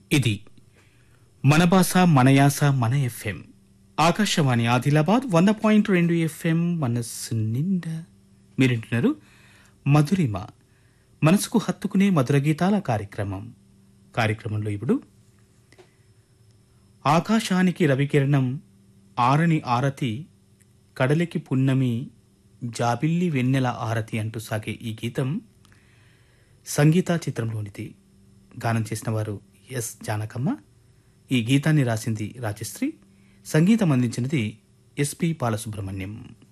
ఇది మన భాష మన యాస మన ఎఫ్ఎం ఆకాశవాణి ఆదిలాబాద్ వంద పాయింట్ రెండు ఎఫ్ఎం మనస్సు నిండా మీరింటున్నారు మధురిమ మనసుకు హత్తుకునే మధుర గీతాల కార్యక్రమం కార్యక్రమంలో ఇప్పుడు ఆకాశానికి రవికిరణం ఆరని ఆరతి కడలికి పున్నమి జాబిల్లి వెన్నెల ఆరతి అంటూ సాగే ఈ గీతం సంగీత చిత్రంలోనిది గానం చేసిన వారు ఎస్ జానకమ్మ ఈ గీతాన్ని రాసింది రాజశ్రీ సంగీతం అందించినది ఎస్పి బాలసుబ్రహ్మణ్యం